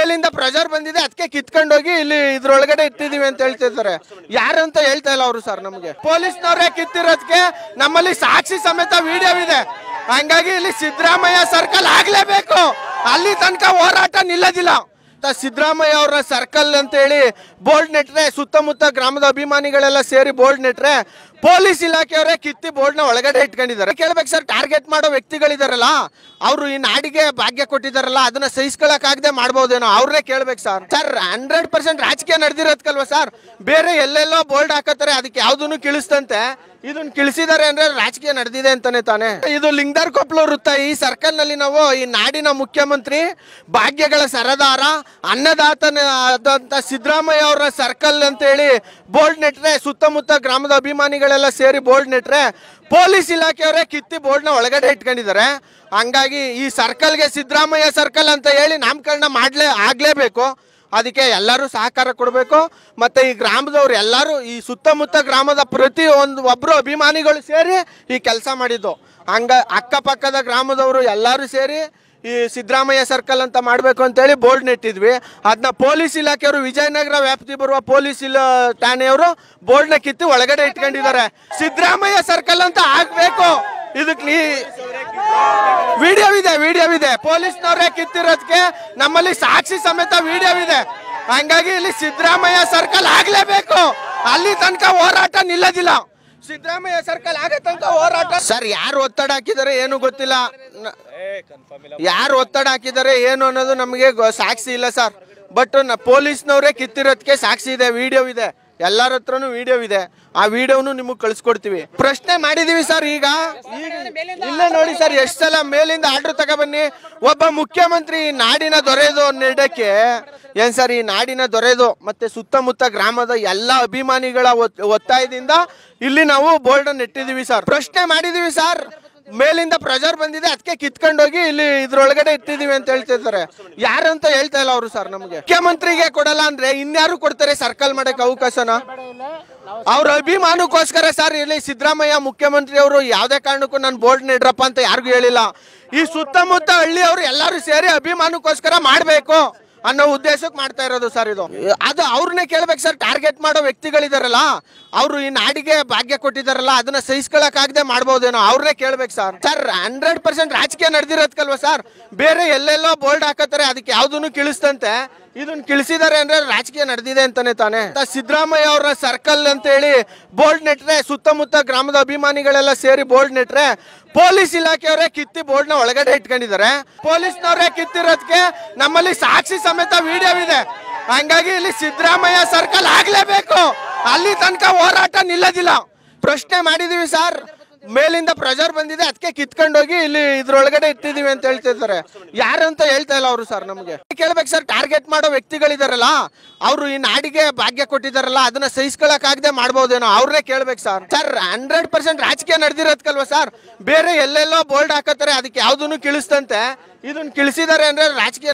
ಮೇಲಿಂದ ಪ್ರೆಷರ್ ಬಂದಿದೆ ಅದಕ್ಕೆ ಕಿತ್ಕೊಂಡೋಗಿ ಇಲ್ಲಿ ಇದ್ರೊಳಗಡೆ ಇಟ್ಟಿದೀವಿ ಅಂತ ಹೇಳ್ತಿದ್ದಾರೆ ಯಾರು ಅಂತ ಹೇಳ್ತಾ ಇಲ್ಲ ಅವರು ಸರ್ ನಮಗೆ ಪೊಲೀಸ್ನವರೇ ಕಿತ್ತಿರೋದಕ್ಕೆ ನಮ್ಮಲ್ಲಿ ಸಾಕ್ಷಿ ಸಮೇತ ವಿಡಿಯೋ ಇದೆ ಹಂಗಾಗಿ ಇಲ್ಲಿ ಸಿದ್ದರಾಮಯ್ಯ ಸರ್ಕಲ್ ಆಗ್ಲೇಬೇಕು ಅಲ್ಲಿ ತನಕ ಹೋರಾಟ ನಿಲ್ಲದಿಲ್ಲ ತ- ಸಿದ್ದರಾಮಯ್ಯ ಅವರ ಸರ್ಕಲ್ ಅಂತ ಹೇಳಿ ಬೋರ್ಡ್ ನೆಟ್ರೆ ಸುತ್ತಮುತ್ತ ಗ್ರಾಮದ ಅಭಿಮಾನಿಗಳೆಲ್ಲ ಸೇರಿ ಬೋರ್ಡ್ ನೆಟ್ರೆ ಪೊಲೀಸ್ ಇಲಾಖೆಯವರೇ ಕಿತ್ತಿ ಬೋರ್ಡ್ ನ ಒಳಗಡೆ ಇಟ್ಕೊಂಡಿದ್ದಾರೆ ಕೇಳ್ಬೇಕು ಸರ್ ಟಾರ್ಗೆಟ್ ಮಾಡೋ ವ್ಯಕ್ತಿಗಳಿದಾರಲ್ಲ ಅವರು ಈ ನಾಡಿಗೆ ಭಾಗ್ಯ ಕೊಟ್ಟಿದಾರಲ್ಲ ಅದನ್ನ ಸಹಿಸ್ಕೊಳಕ್ಕಾಗದೆ ಮಾಡ್ಬೋದೇನೋ ಅವ್ರನ್ನೇ ಕೇಳ್ಬೇಕು ಸರ್ ಸರ್ ಹಂಡ್ರೆಡ್ ಪರ್ಸೆಂಟ್ ರಾಜಕೀಯ ನಡೆದಿರೋದ್ಕಲ್ವಾ ಸರ್ ಬೇರೆ ಎಲ್ಲೆಲ್ಲೋ ಬೋರ್ಡ್ ಹಾಕತ್ತಾರೆ ಅದಕ್ಕೆ ಯಾವ್ದನ್ನು ಕಿಳಿಸ್ತಂತೆ ಇದನ್ನ ಕಿಳಿಸಿದ್ದಾರೆ ಅಂದ್ರೆ ರಾಜಕೀಯ ನಡೆದಿದೆ ಅಂತಾನೆ ತಾನೆ ಇದು ಲಿಂಗದಾರ್ ಕೊಪ್ಪಲು ವೃತ್ತ ಈ ಸರ್ಕಲ್ ನಲ್ಲಿ ನಾವು ಈ ನಾಡಿನ ಮುಖ್ಯಮಂತ್ರಿ ಭಾಗ್ಯಗಳ ಸರದಾರ ಅನ್ನದಾತನ ಆದಂತ ಸಿದ್ದರಾಮಯ್ಯ ಅವರ ಸರ್ಕಲ್ ಅಂತ ಹೇಳಿ ಬೋರ್ಡ್ ನೆಟ್ರೆ ಸುತ್ತಮುತ್ತ ಗ್ರಾಮದ ಅಭಿಮಾನಿಗಳೆಲ್ಲ ಸೇರಿ ಬೋರ್ಡ್ ನೆಟ್ರೆ ಪೊಲೀಸ್ ಇಲಾಖೆಯವರೇ ಕಿತ್ತಿ ಬೋರ್ಡ್ ನ ಒಳಗಡೆ ಇಟ್ಕೊಂಡಿದ್ದಾರೆ ಹಂಗಾಗಿ ಈ ಸರ್ಕಲ್ಗೆ ಸಿದ್ದರಾಮಯ್ಯ ಸರ್ಕಲ್ ಅಂತ ಹೇಳಿ ನಾಮಕರಣ ಮಾಡ್ಲೇ ಆಗ್ಲೇಬೇಕು ಅದಕ್ಕೆ ಎಲ್ಲರೂ ಸಹಕಾರ ಕೊಡಬೇಕು ಮತ್ತೆ ಈ ಗ್ರಾಮದವ್ರು ಎಲ್ಲರೂ ಈ ಸುತ್ತಮುತ್ತ ಗ್ರಾಮದ ಪ್ರತಿ ಒಂದು ಒಬ್ರು ಅಭಿಮಾನಿಗಳು ಸೇರಿ ಈ ಕೆಲಸ ಮಾಡಿದ್ದು ಹಂಗ ಅಕ್ಕಪಕ್ಕದ ಗ್ರಾಮದವರು ಎಲ್ಲರೂ ಸೇರಿ ಈ ಸಿದ್ದರಾಮಯ್ಯ ಸರ್ಕಲ್ ಅಂತ ಮಾಡಬೇಕು ಅಂತೇಳಿ ಬೋರ್ಡ್ ನೆಟ್ಟಿದ್ವಿ ಅದನ್ನ ಪೊಲೀಸ್ ಇಲಾಖೆಯವರು ವಿಜಯನಗರ ವ್ಯಾಪ್ತಿ ಬರುವ ಪೊಲೀಸ್ ಇಲ ಠಾಣೆಯವರು ಬೋರ್ಡ್ನ ಕಿತ್ತು ಒಳಗಡೆ ಇಟ್ಕೊಂಡಿದ್ದಾರೆ ಸಿದ್ದರಾಮಯ್ಯ ಸರ್ಕಲ್ ಅಂತ ಆಗ್ಬೇಕು ಇದಕ್ಕೆ ಈ ವಿಡಿಯೋ ಇದೆ ವಿಡಿಯೋ ಇದೆ ಪೊಲೀಸ್ನವರೇ ಕಿತ್ತಿರೋದಕ್ಕೆ ನಮ್ಮಲ್ಲಿ ಸಾಕ್ಷಿ ಸಮೇತ ವಿಡಿಯೋ ಇದೆ ಹಂಗಾಗಿ ಇಲ್ಲಿ ಸಿದ್ದರಾಮಯ್ಯ ಸರ್ಕಲ್ ಆಗ್ಲೇಬೇಕು ಅಲ್ಲಿ ತನಕ ಹೋರಾಟ ನಿಲ್ಲದಿಲ್ಲ ಸಿದ್ದರಾಮಯ್ಯ ಸರ್ಕಲ್ ಆಗ ತನಕ ಹೋರಾಟ ಸರ್ ಯಾರು ಒತ್ತಡ ಹಾಕಿದ್ದಾರೆ ಏನು ಗೊತ್ತಿಲ್ಲ ನ- ಯಾರು ಒತ್ತಡ ಹಾಕಿದ್ದಾರೆ ಏನು ಅನ್ನೋದು ನಮಗೆ ಗೊ- ಸಾಕ್ಷಿ ಇಲ್ಲ ಸರ್ ಬಟ್ ಪೊಲೀಸ್ನವರೇ ಕಿತ್ತಿರೋದಕ್ಕೆ ಸಾಕ್ಷಿ ಇದೆ ವಿಡಿಯೋ ಇದೆ ಎಲ್ಲರ ಹತ್ರನೂ ವಿಡಿಯೋ ಇದೆ ಆ ವಿಡಿಯೋನು ನಿಮಗೆ ಕಳಿಸ್ಕೊಡ್ತೀವಿ ಪ್ರಶ್ನೆ ಮಾಡಿದೀವಿ ಸರ್ ಈಗ ಈಗ ಇಲ್ಲೇ ನೋಡಿ ಸರ್ ಎಷ್ಟು ಸಲ ಮೇಲಿಂದ ಆರ್ಡರ್ ತಗೊಬನ್ನಿ ಒಬ್ಬ ಮುಖ್ಯಮಂತ್ರಿ ಈ ನಾಡಿನ ದೊರೆದು ನೀಡಕ್ಕೆ ಏನ್ ಸರ್ ಈ ನಾಡಿನ ದೊರೆದು ಮತ್ತೆ ಸುತ್ತಮುತ್ತ ಗ್ರಾಮದ ಎಲ್ಲ ಅಭಿಮಾನಿಗಳ ಒತ್- ಒತ್ತಾಯದಿಂದ ಇಲ್ಲಿ ನಾವು ಬೋರ್ಡ್ ಅನ್ನು ಇಟ್ಟಿದೀವಿ ಸರ್ ಪ್ರಶ್ನೆ ಮಾಡಿದೀವಿ ಸರ್ ಮೇಲಿಂದ ಪ್ರೆಷರ್ ಬಂದಿದೆ ಅದಕ್ಕೆ ಕಿತ್ಕೊಂಡೋಗಿ ಇಲ್ಲಿ ಇದ್ರೊಳಗಡೆ ಇಟ್ಟಿದೀವಿ ಅಂತ ಹೇಳ್ತಿದ್ದಾರೆ ಯಾರು ಅಂತ ಹೇಳ್ತಾ ಇಲ್ಲ ಅವರು ಸರ್ ನಮಗೆ ಮುಖ್ಯಮಂತ್ರಿಗೆ ಕೊಡಲ್ಲ ಅಂದ್ರೆ ಇನ್ಯಾರು ಕೊಡ್ತಾರೆ ಸರ್ಕಲ್ ಮಾಡಕ್ ಅವಕಾಶನ ಅವ್ರ ಅಭಿಮಾನಕ್ಕೋಸ್ಕರ ಸರ್ ಇಲ್ಲಿ ಸಿದ್ದರಾಮಯ್ಯ ಮುಖ್ಯಮಂತ್ರಿ ಅವರು ಯಾವ್ದೇ ಕಾರಣಕ್ಕೂ ನಾನು ಬೋರ್ಡ್ ನೀಡ್ರಪ್ಪ ಅಂತ ಯಾರಿಗೂ ಹೇಳಿಲ್ಲ ಈ ಸುತ್ತಮುತ್ತ ಹಳ್ಳಿಯವರು ಎಲ್ಲರೂ ಸೇರಿ ಅಭಿಮಾನಕ್ಕೋಸ್ಕರ ಮಾಡ್ಬೇಕು ಅನ್ನೋ ಉದ್ದೇಶಕ್ಕೆ ಮಾಡ್ತಾ ಇರೋದು ಸರ್ ಇದು ಅದು ಅವ್ರನ್ನೇ ಕೇಳ್ಬೇಕು ಸರ್ ಟಾರ್ಗೆಟ್ ಮಾಡೋ ವ್ಯಕ್ತಿಗಳಿದಾರಲ್ಲ ಅವರು ಈ ನಾಡಿಗೆ ಭಾಗ್ಯ ಕೊಟ್ಟಿದಾರಲ್ಲ ಅದನ್ನ ಸಹಿಸ್ಕೊಳಕ್ಕಾಗದೆ ಮಾಡ್ಬೋದೇನೋ ಅವ್ರನ್ನೇ ಕೇಳ್ಬೇಕು ಸರ್ ಸರ್ ಹಂಡ್ರೆಡ್ ಪರ್ಸೆಂಟ್ ರಾಜಕೀಯ ನಡೆದಿರೋದ್ಕಲ್ವಾ ಸರ್ ಬೇರೆ ಎಲ್ಲೆಲ್ಲೋ ಬೋರ್ಡ್ ಹಾಕತ್ತಾರೆ ಅದಕ್ಕೆ ಯಾವ್ದನ್ನು ಕಿಳಿಸ್ತಂತೆ ಇದನ್ನ ಕಿಳಿಸಿದ್ದಾರೆ ಅಂದ್ರೆ ರಾಜಕೀಯ ನಡೆದಿದೆ ಅಂತಾನೆ ತಾನೆ ತ- ಸಿದ್ದರಾಮಯ್ಯ ಅವರ ಸರ್ಕಲ್ ಅಂತ ಹೇಳಿ ಬೋರ್ಡ್ ನೆಟ್ರೆ ಸುತ್ತಮುತ್ತ ಗ್ರಾಮದ ಅಭಿಮಾನಿಗಳೆಲ್ಲ ಸೇರಿ ಬೋರ್ಡ್ ನೆಟ್ರೆ ಪೊಲೀಸ್ ಇಲಾಖೆಯವರೇ ಕಿತ್ತಿ ಬೋರ್ಡ್ ನ ಒಳಗಡೆ ಇಟ್ಕೊಂಡಿದ್ದಾರೆ ಪೊಲೀಸ್ನವರೇ ಕಿತ್ತಿರೋದಕ್ಕೆ ನಮ್ಮಲ್ಲಿ ಸಾಕ್ಷಿ ಸಮೇತ ವಿಡಿಯೋ ಇದೆ ಹಂಗಾಗಿ ಇಲ್ಲಿ ಸಿದ್ದರಾಮಯ್ಯ ಸರ್ಕಲ್ ಆಗ್ಲೇಬೇಕು ಅಲ್ಲಿ ತನಕ ಹೋರಾಟ ನಿಲ್ಲದಿಲ್ಲ ಪ್ರಶ್ನೆ ಮಾಡಿದೀವಿ ಸರ್ ಮೇಲಿಂದ ಪ್ರೆಷರ್ ಬಂದಿದೆ ಅದಕ್ಕೆ ಕಿತ್ಕೊಂಡೋಗಿ ಇಲ್ಲಿ ಇದ್ರೊಳಗಡೆ ಇಟ್ಟಿದೀವಿ ಅಂತ ಹೇಳ್ತಿದ್ದಾರೆ ಯಾರು ಅಂತ ಹೇಳ್ತಾ ಇಲ್ಲ ಅವರು ಸರ್ ನಮಗೆ ಕೇಳ್ಬೇಕು ಸರ್ ಟಾರ್ಗೆಟ್ ಮಾಡೋ ವ್ಯಕ್ತಿಗಳಿದಾರಲ್ಲ ಅವರು ಈ ನಾಡಿಗೆ ಭಾಗ್ಯ ಕೊಟ್ಟಿದಾರಲ್ಲ ಅದನ್ನ ಸಹಿಸ್ಕೊಳಕ್ಕಾಗದೆ ಮಾಡ್ಬೋದೇನೋ ಅವ್ರನ್ನೇ ಕೇಳ್ಬೇಕು ಸರ್ ಸರ್ ಹಂಡ್ರೆಡ್ ಪರ್ಸೆಂಟ್ ರಾಜಕೀಯ ನಡೆದಿರೋದ್ಕಲ್ವಾ ಸರ್ ಬೇರೆ ಎಲ್ಲೆಲ್ಲೋ ಬೋರ್ಡ್ ಹಾಕತ್ತಾರೆ ಅದಕ್ಕೆ ಯಾವ್ದನ್ನು ಕಿಳಿಸ್ತಂತೆ ಇದನ್ನ ಕಿಳಿಸಿದ್ದಾರೆ ಅಂದ್ರೆ ರಾಜಕೀಯ